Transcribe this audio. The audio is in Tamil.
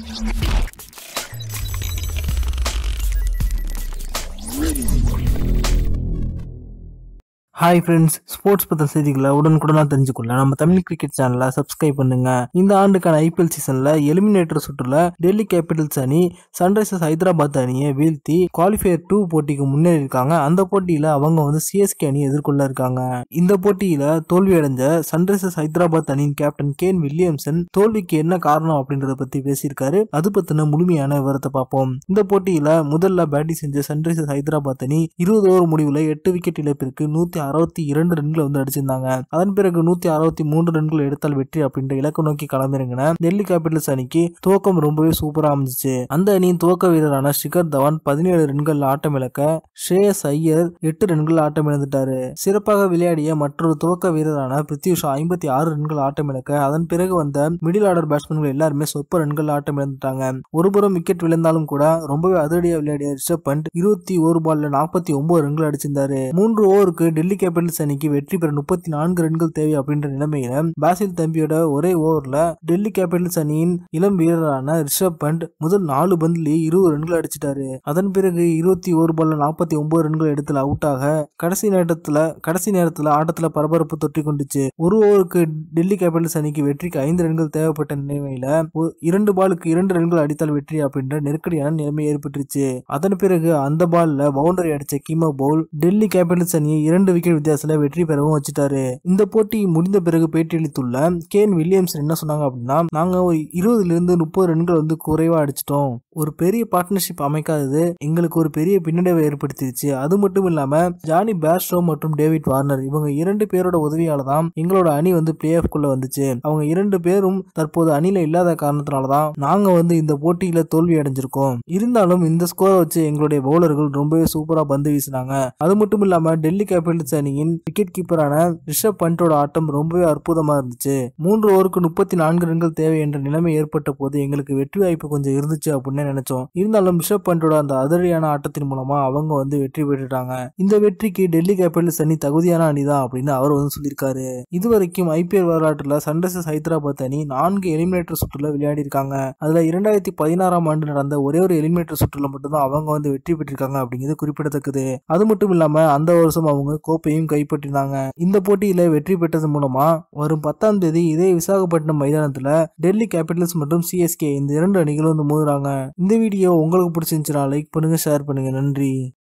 ஹாய் ஃப்ரெண்ட்ஸ் ஸ்போர்ட்ஸ் பற்றின செய்திகளை உடனுக்குடனாக தெரிஞ்சுக்கொள்ள நம்ம தமிழ் கிரிக்கெட் சேனலை சப்ஸ்கிரைப் பண்ணுங்க இந்த ஆண்டுக்கான ஐபிஎல் சீசனில் எலிமினேட்டர் சுற்றுல டெல்லி கேபிட்டல்ஸ் அணி சன்ரைசர்ஸ் ஹைதராபாத் அணியை வீழ்த்தி குவாலிஃபயர் டூ போட்டிக்கு முன்னேறி இருக்காங்க அந்த போட்டியில் அவங்க வந்து சிஎஸ்கே அணி எதிர்கொள்ள இருக்காங்க இந்த போட்டியில் தோல்வி அடைஞ்ச சன்ரைசர்ஸ் ஹைதராபாத் அணியின் கேப்டன் கேன் வில்லியம்சன் தோல்விக்கு என்ன காரணம் அப்படின்றத பற்றி பேசியிருக்காரு அது பற்றின முழுமையான விவரத்தை பார்ப்போம் இந்த போட்டியில் முதல்ல பேட்டிங் செஞ்ச சன்ரைசர்ஸ் ஹைதராபாத் அணி இருபது ஓவர் முடிவில் எட்டு விக்கெட் இழப்பிற்கு நூற்றி அறுபத்தி இரண்டு ரன்களை வந்து அடிச்சிருந்தாங்க அதன் பிறகு நூத்தி அறுபத்தி மூன்று ரன்கள் எடுத்தால் வெற்றி அப்படின்ற இலக்கு நோக்கி களமிறங்கின டெல்லி கேபிட்டல்ஸ் அணிக்கு துவக்கம் ரொம்பவே சூப்பரா அமைஞ்சிச்சு அந்த அணியின் துவக்க வீரரான ஷிகர் தவான் பதினேழு ரன்கள் ஆட்டம் இழக்க ஸ்ரேயஸ் ஐயர் எட்டு ரன்கள் ஆட்டம் இழந்துட்டாரு சிறப்பாக விளையாடிய மற்றொரு துவக்க வீரரான பிருத்வி ஷா ஐம்பத்தி ஆறு ரன்கள் ஆட்டம் இழக்க அதன் பிறகு வந்த மிடில் ஆர்டர் பேட்ஸ்மேன்கள் எல்லாருமே சொற்ப ரன்கள் ஆட்டம் இழந்துட்டாங்க ஒருபுறம் விக்கெட் விழுந்தாலும் கூட ரொம்பவே அதிரடியா விளையாடிய ரிஷப் பண்ட் இருபத்தி ஒரு பால்ல நாற்பத்தி ஒன்பது ரன்கள் அடிச்சிருந்தாரு மூன்று ஓவருக்கு டெல்லி கேபிட்டல்ஸ் அணிக்கு வெற்றி பெற முப்பத்தி நான்கு ரன்கள் தேவை அப்படின்ற நிலைமையில பாசில் தம்பியோட ஒரே ஓவர்ல டெல்லி கேபிட்டல்ஸ் அணியின் இளம் வீரரான ரிஷப் பண்ட் முதல் நாலு பந்திலேயே இருபது ரன்கள் அடிச்சிட்டாரு அதன் பிறகு இருபத்தி ஒரு பால்ல நாற்பத்தி ஒன்பது ரன்கள் எடுத்துல அவுட் ஆக கடைசி நேரத்துல கடைசி நேரத்துல ஆட்டத்துல பரபரப்பு தொற்றி கொண்டுச்சு ஒரு ஓவருக்கு டெல்லி கேபிட்டல்ஸ் அணிக்கு வெற்றிக்கு ஐந்து ரன்கள் தேவைப்பட்ட நிலைமையில ஒ- இரண்டு பாலுக்கு இரண்டு ரன்கள் அடித்தால் வெற்றி அப்படின்ற நெருக்கடியான நிலைமை ஏற்பட்டுருச்சு அதன் பிறகு அந்த பால்ல பவுண்டரி அடிச்ச கிமோ பவுல் டெல்லி கேபிட்டல்ஸ் அணியை இரண்டு விக்கெட் வித்தியாசத்துல வெற்றி பெறவும் வச்சுட்டாரு இந்த போட்டி முடிந்த பிறகு பேட்டியளித்துள்ள கேன் வில்லியம்சன் என்ன சொன்னாங்க அப்படின்னா நாங்க ஒரு இருபதுல இருந்து முப்பது ரன்கள் வந்து குறைவா அடிச்சிட்டோம் ஒரு பெரிய பார்ட்னர்ஷிப் அமைக்காதது எங்களுக்கு ஒரு பெரிய பின்னடைவை ஏற்படுத்திடுச்சு அது மட்டும் இல்லாம ஜானி பேர்ஸ்டோ மற்றும் டேவிட் வார்னர் இவங்க இரண்டு பேரோட உதவியால தான் எங்களோட அணி வந்து பிளே ஆஃப் குள்ள வந்துச்சு அவங்க இரண்டு பேரும் தற்போது அணியில இல்லாத காரணத்தினால தான் நாங்க வந்து இந்த போட்டியில தோல்வி அடைஞ்சிருக்கோம் இருந்தாலும் இந்த ஸ்கோரை வச்சு எங்களுடைய பவுலர்கள் ரொம்பவே சூப்பரா பந்து வீசினாங்க அது மட்டும் இல்லாம டெல்லி கேபிட்டல்ஸ் அணியின் விக்கெட் கீப்பரான ரிஷப் பண்டோட ஆட்டம் ரொம்பவே அற்புதமா இருந்துச்சு மூன்று ஓவருக்கு முப்பத்தி நான்கு ரன்கள் தேவை என்ற நிலைமை ஏற்பட்ட போது எங்களுக்கு வெற்றி வாய்ப்பு கொஞ்சம் இருந்துச்சு அப்படின்னு நினைச்சோம் இருந்தாலும் ரிஷப் பண்டோட அந்த அதிரடியான ஆட்டத்தின் மூலமா அவங்க வந்து வெற்றி பெற்றுட்டாங்க இந்த வெற்றிக்கு டெல்லி கேபிட்டல்ஸ் அணி தகுதியான அணிதான் அப்படின்னு அவர் வந்து சொல்லியிருக்காரு இதுவரைக்கும் ஐபிஎல் வரலாற்றுல சன்ரைசர்ஸ் ஹைதராபாத் அணி நான்கு எலிமினேட்டர் சுற்றுல விளையாடி இருக்காங்க அதுல இரண்டாயிரத்தி பதினாறாம் ஆண்டு நடந்த ஒரே ஒரு எலிமினேட்டர் சுற்றுல மட்டும்தான் அவங்க வந்து வெற்றி பெற்றிருக்காங்க அப்படிங்கிறது குறிப்பிடத்தக்கது அது மட்டும் இல்லாம அந்த வருஷம் அவங்க கோப்பையும் கைப்பற்றினாங்க இந்த போட்டியில வெற்றி பெற்றது மூலமா வரும் பத்தாம் தேதி இதே விசாகப்பட்டினம் மைதானத்துல டெல்லி கேபிட்டல்ஸ் மற்றும் சிஎஸ்கே இந்த இரண்டு அணிகளும் வந்து மோதுறாங்க இந்த வீடியோ உங்களுக்கு பிடிச்சிருந்துச்சுன்னா லைக் பண்ணுங்க ஷேர் பண்ணுங்க நன்றி